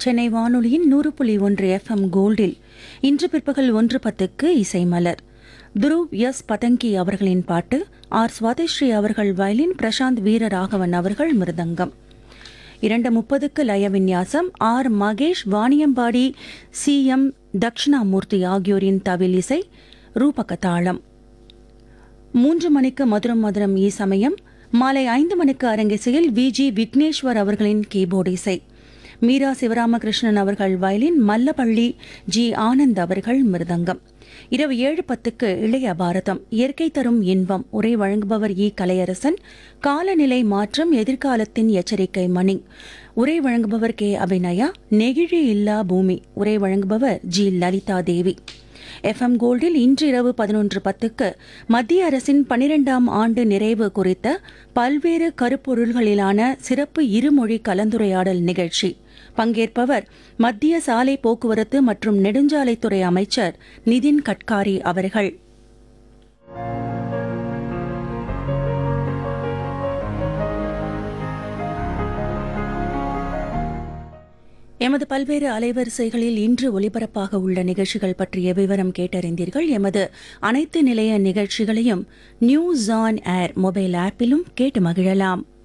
சென்னை வானொலியின் நூறு புள்ளி ஒன்று எஃப்எம் கோல்டில் இன்று பிற்பகல் ஒன்று பத்துக்கு இசைமலர் துருவ் எஸ் பதங்கி அவர்களின் பாட்டு ஆர் சுவாதிஸ்ரீ அவர்கள் வயலின் பிரசாந்த் வீரராகவன் அவர்கள் மிருதங்கம் இரண்டு முப்பதுக்கு லய விந்யாசம் R Mahesh Vaniyambadi C M Dakshinamurthy ஆகியோரின் தவில் இசை ரூபக தாளம் மூன்று மணிக்கு மதுரம் மதுரம் ஈ சமயம் மாலை ஐந்து மணிக்கு அரங்கிசையில் வி ஜி விக்னேஸ்வர் அவர்களின் கீபோர்டு இசை மீரா சிவராமகிருஷ்ணன் அவர்கள் வயலின் மல்லப்பள்ளி ஜி ஆனந்த் அவர்கள் மிருதங்கம் இரவு ஏழு பத்துக்கு இளைய பாரதம் இயற்கை தரும் இன்பம் உரை வழங்குபவர் இ கலையரசன் காலநிலை மாற்றம் எதிர்காலத்தின் எச்சரிக்கை மணி உரை வழங்குபவர் கே அபிநயா நெகிழி இல்லா பூமி உரை வழங்குபவர் ஜி லலிதா தேவி எஃப்எம் கோல்டில் இன்று இரவு பதினொன்று பத்துக்கு மத்திய அரசின் பனிரெண்டாம் ஆண்டு நிறைவு குறித்த பல்வேறு கருப்பொருள்களிலான சிறப்பு இருமொழி கலந்துரையாடல் நிகழ்ச்சி பங்கேற்பவர் மத்திய சாலை போக்குவரத்து மற்றும் நெடுஞ்சாலைத்துறை அமைச்சர் நிதின் கட்காரி அவர்கள் எமது பல்வேறு அலைவரிசைகளில் இன்று ஒலிபரப்பாக உள்ள நிகழ்ச்சிகள் பற்றிய விவரம் கேட்டறிந்தீர்கள் எமது அனைத்து நிலைய நிகழ்ச்சிகளையும் நியூஸ் ஆன் ஏர் மொபைல் ஆப்பிலும் கேட்டு மகிழலாம்